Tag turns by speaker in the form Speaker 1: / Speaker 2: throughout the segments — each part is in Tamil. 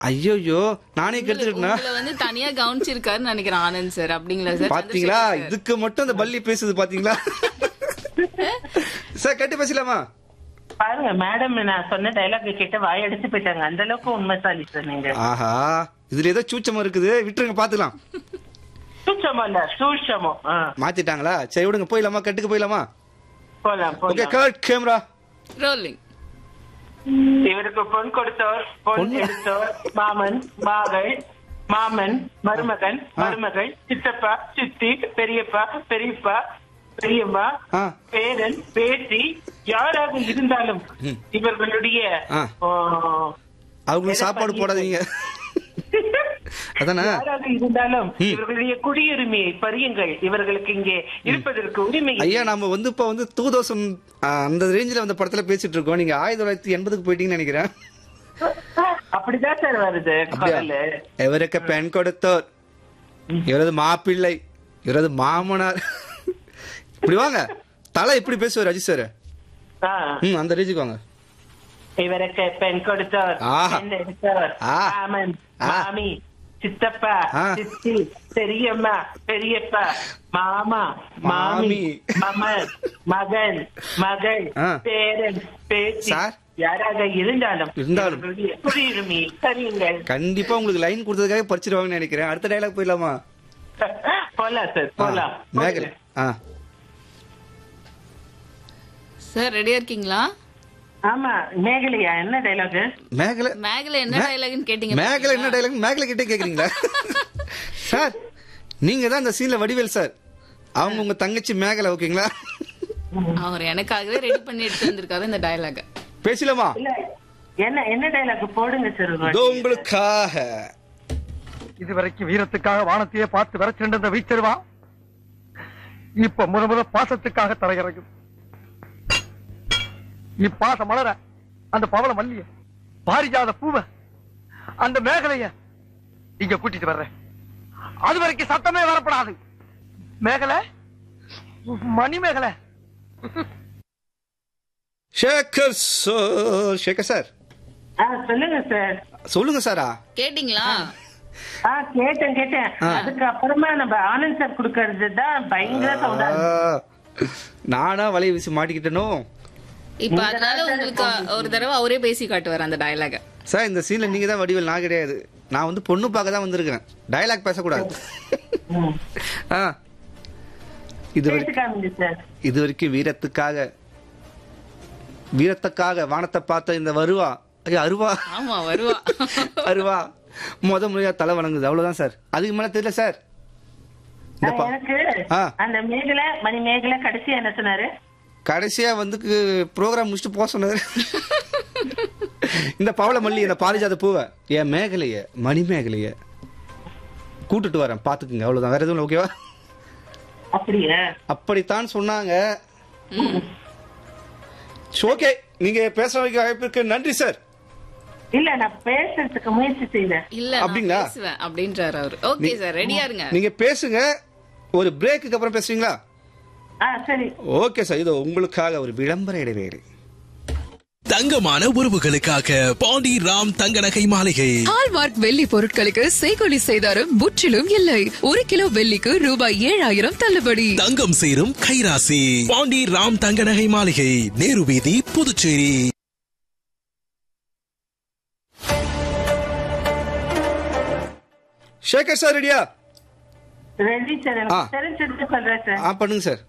Speaker 1: ஐயோயோ நானே கெடுத்துக்கிட்டேனா
Speaker 2: உங்களை வந்து தனியா கவனிச்சிருக்காருன்னு நினைக்கிறேன் ஆனந்த் சார் அப்படிங்களா சார்
Speaker 1: பாத்தீங்களா
Speaker 2: சந்திரசேகர் sir.
Speaker 1: இதுக்கு மட்டும் அந்த பள்ளி பேசுது பாத்தீங்களா சார் கட்டி பேசலாமா
Speaker 3: பாருங்க மேடம் நான் சொன்ன டைலாக் கேட்டு வாயடிச்சு போயிட்டாங்க அந்த அளவுக்கு உண்மைசாலி சார் நீங்க
Speaker 1: ஆஹா இதுல ஏதோ சூச்சமா இருக்குது விட்டுருங்க பாத்துக்கலாம்
Speaker 3: சூட்சமோ இல்ல சூட்சமோ ஆ,
Speaker 1: மாத்திட்டாங்களா சரி விடுங்க போயிடலாமா கட்டுக்கு போயிடலாமா
Speaker 3: போலாம்
Speaker 1: ஓகே
Speaker 3: போலாம்
Speaker 1: கட் கேமரா
Speaker 2: ரோலிங்
Speaker 3: இவருக்கு பொன் கொடுத்தோர் பொன்
Speaker 1: பொண்ணு?
Speaker 3: எடுத்தோர் மாமன் மகள் மாமன் மருமகன் மருமகள் சித்தப்பா சித்தி பெரியப்பா பெரியப்பா பெரியம்மா
Speaker 1: ஆ.
Speaker 3: பேரன் பேத்தி யாராக இருந்தாலும் இவர்களுடைய
Speaker 1: ஆ.
Speaker 3: ஓ,
Speaker 1: அவங்களுக்கு சாப்பாடு போடாதீங்க அதானே
Speaker 3: யாராக இருந்தாலும் இவர்களுடைய குடியுரிமையை பறியுங்கள் இவர்களுக்கு இங்கே இருப்பதற்கு உரிமை இல்லை.
Speaker 1: ஐயா நம்ம வந்து இப்ப வந்து டூ தௌசண்ட் அந்த ரேஞ்சில அந்த படத்துல பேசிட்டு இருக்கோம் நீங்க ஆயிரத்தி தொள்ளாயிரத்தி எண்பதுக்கு போயிட்டீங்கன்னு நினைக்கிறேன்
Speaker 3: அப்படிதான் சார் வருது
Speaker 1: அப்படியா
Speaker 3: குரலு
Speaker 1: எவருக்கு பெண் கொடுத்தோர் இவரது மாப்பிள்ளை இவரது மாமனார் இப்படி வாங்க தலை இப்படி பேசுவார் அஜித் சார்
Speaker 3: ஆ.
Speaker 1: ம் அந்த ரேஞ்சுக்கு வாங்க
Speaker 3: இவருக்கு பெண் கொடுத்தோர்
Speaker 1: ஆஹா.
Speaker 3: பெண் எடுத்தோர்
Speaker 1: ஆ.
Speaker 3: மாமன்
Speaker 1: ஆ.
Speaker 3: மாமி சித்தப்பா
Speaker 1: ஆ.
Speaker 3: சித்தி பெரியம்மா பெரியப்பா மாமா மாமி
Speaker 1: மாமி.
Speaker 3: மமன் மகன் மகள்
Speaker 1: ஆ.
Speaker 3: பேரன் பேத்தி
Speaker 1: சார்?
Speaker 3: யாராக இருந்தாலும்
Speaker 1: இருந்தாலும்.
Speaker 3: இவர்களுடைய குடியுரிமையை சரியுங்கள்
Speaker 1: கண்டிப்பா உங்களுக்கு லைன் கொடுத்ததுக்காக பறிச்சிருவாங்கன்னு நினைக்கிறேன் அடுத்த டைலாக் போயிடலாமா
Speaker 3: போலாம் சார்
Speaker 1: ஆ,
Speaker 3: போலாம்
Speaker 1: மேகலை ஆ
Speaker 2: சார் ரெடியா இருக்கீங்களா
Speaker 3: ஆமா மேகலையா என்ன டைலாக்
Speaker 1: மேகலை
Speaker 2: மேகல என்ன
Speaker 1: மே-
Speaker 2: டைலாக்னு கேட்டீங்க
Speaker 1: மேகலை என்ன டைலாக் மேகலை கிட்டே கேக்குறீங்களா சார் நீங்க தான் இந்த சீன்ல வடிவேல் சார் அவங்க உங்க தங்கச்சி மேகலை ஓகேங்களா
Speaker 2: அவர் எனக்காகவே ரெடி பண்ணி எடுத்து வந்திருக்காரு இந்த டயலாக
Speaker 1: பேசலாமா
Speaker 3: இல்ல என்ன என்ன டைலாக் போடுங்க சார் ஒரு
Speaker 1: இதோ
Speaker 3: வாட்டி.
Speaker 1: உங்களுக்காக
Speaker 4: இதுவரைக்கும் வீரத்துக்காக வானத்தையே பார்த்து விரைச்சிட்டு இருந்த வீச்சருவா இப்ப முத முத பாசத்துக்காக தரையிறங்கும் இப்பாசம் மலர அந்த பவள மல்லிய பாரிஜாத பூவ அந்த மேகலைய இங்க கூட்டிட்டு வர்றேன் அது வரைக்கும் சத்தமே வரப்படாது மேகலை மணி மேகலை
Speaker 1: ஷேகர் சார் ஷேகர் சார்
Speaker 3: ஆ, சொல்லுங்க சார்
Speaker 1: சொல்லுங்க சாரா
Speaker 2: கேட்டீங்களா
Speaker 3: ஆ கேட்டேன் கேட்டேன்
Speaker 1: ஆ.
Speaker 3: அதுக்கு அப்புறமா நம்ம ஆனந்த் சார் குடுக்கறது தான் பயங்கர சவுண்டா இருக்கு.
Speaker 1: நானா வலைய வீசி மாட்டிக்கிட்டனோ
Speaker 2: இப்ப அதனால உங்களுக்கு ஒரு தடவை அவரே பேசி காட்டுவார் அந்த டயலாக
Speaker 1: சார் இந்த சீன்ல நீங்க தான் வடிவேல் நான் கிடையாது நான் வந்து பொண்ணு பார்க்க தான் வந்திருக்கிறேன் டயலாக் பேசக்கூடாது
Speaker 3: ம்.
Speaker 1: ஆ இது வரைக்கும்
Speaker 3: பேசிக்காமீங்க சார்
Speaker 1: இது வரைக்கும் வீரத்துக்காக வீரத்துக்காக வானத்தை பார்த்த இந்த வருவா ஐயா அருவா
Speaker 2: ஆமா வருவா
Speaker 1: அருவா முத முறையா தலை வணங்குது அவ்வளவுதான் சார் அதுக்கு மேல தெரியல சார் இந்த
Speaker 3: ஆ,
Speaker 1: பா-
Speaker 3: எனக்கு
Speaker 1: ஆ.
Speaker 3: அந்த மேகலை மணி மேகலை கடைசியா என்ன சொன்னாரு
Speaker 1: கடைசியா வந்து ப்ரோக்ராம் முடிச்சுட்டு போக சொன்னாரு இந்த பவள மல்லி இந்த பாரிஜாத பூவை என் மேகலைய மணி மேகலைய கூட்டிட்டு வரேன் பாத்துக்குங்க அவ்வளவுதான் வேற எதுவும் ஓகேவா
Speaker 3: அப்படியா
Speaker 1: அப்படித்தான் சொன்னாங்க ஓகே நீங்க பேச வைக்க வாய்ப்பிற்கு நன்றி சார்
Speaker 3: இல்ல நான் பேசுறதுக்கு முயற்சி செய்தேன்
Speaker 2: இல்ல நான்
Speaker 1: அப்படிங்களா?
Speaker 2: பேசுவேன் அப்படின்றாரு அவரு ஓகே சார் ரெடியா இருங்க
Speaker 1: நீங்க பேசுங்க ஒரு பிரேக்குக்கு அப்புறம் பேசுவீங்களா
Speaker 3: ஆ சரி
Speaker 1: ஓகே சார் இதோ உங்களுக்காக ஒரு விளம்பர இடைவேளை
Speaker 5: தங்கமான உறவுகளுக்காக பாண்டி ராம் தங்க நகை மாளிகை
Speaker 6: ஹால்மார்க் வெள்ளி பொருட்களுக்கு செய்கொலி செய்தாரும் முற்றிலும் இல்லை ஒரு கிலோ வெள்ளிக்கு ரூபாய் ஏழாயிரம் தள்ளுபடி
Speaker 5: தங்கம் சேரும் கைராசி பாண்டி ராம் தங்க நகை மாளிகை நேரு வீதி புதுச்சேரி
Speaker 1: ஷேகர் சார் ரெடியா
Speaker 3: ரெடி சார்
Speaker 1: ஆ.
Speaker 3: எனக்கு தெரிஞ்சிருக்கு சொல்றேன் சார்
Speaker 1: ஆ பண்ணுங்க சார்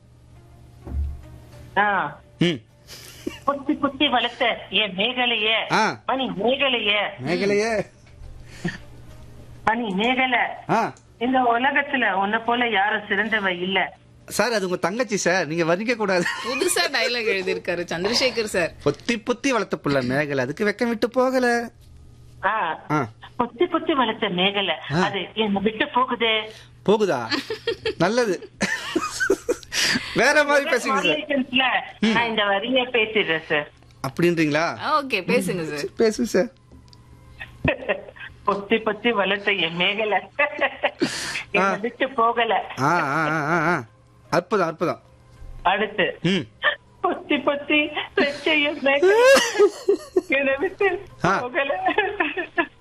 Speaker 3: ஆ
Speaker 1: ம்
Speaker 3: குத்தி குத்தி வளர்த்த என் மேகலையே
Speaker 1: ஆ.
Speaker 3: மணி மேகலையே
Speaker 1: மேகலையே
Speaker 3: மணி மேகலை
Speaker 1: ஆ
Speaker 3: இந்த உலகத்துல உன்னை போல யாரும் சிறந்தவ இல்ல
Speaker 1: சார் அது உங்க தங்கச்சி சார் நீங்க வர்ணிக்க கூடாது
Speaker 2: புதுசா டயலாக் எழுதியிருக்காரு சந்திரசேகர் சார்
Speaker 1: பொத்தி பொத்தி வளர்த்த புள்ள மேகலை அதுக்கு வெக்கம் விட்டு போகல
Speaker 3: ஆ.
Speaker 1: ஆ
Speaker 3: குத்தி குத்தி வளர்த்த மேகலை
Speaker 1: ஆ.
Speaker 3: அது என்ன விட்டு போகுதே
Speaker 1: போகுதா நல்லது வேற மாதிரி பேசுங்க சார்
Speaker 3: மாநிலத்துல நான் இந்த வரியை பேசிடுறேன் சார்
Speaker 1: அப்படின்றீங்களா
Speaker 2: ஓகே பேசுங்க சார்
Speaker 1: பேசுங்க சார்
Speaker 3: பொத்தி பொத்தி வளர்த்த என் மேகலை என்ன
Speaker 1: ஆ.
Speaker 3: விட்டு போகல
Speaker 1: ஆ ஆ ஆ, ஆ ஆ அற்புதம் அற்புதம்
Speaker 3: அடுத்து
Speaker 1: ம்
Speaker 3: பொத்தி பொத்தி வச்ச என் மேகலை என்னை விட்டு
Speaker 1: ஆ.
Speaker 3: போகல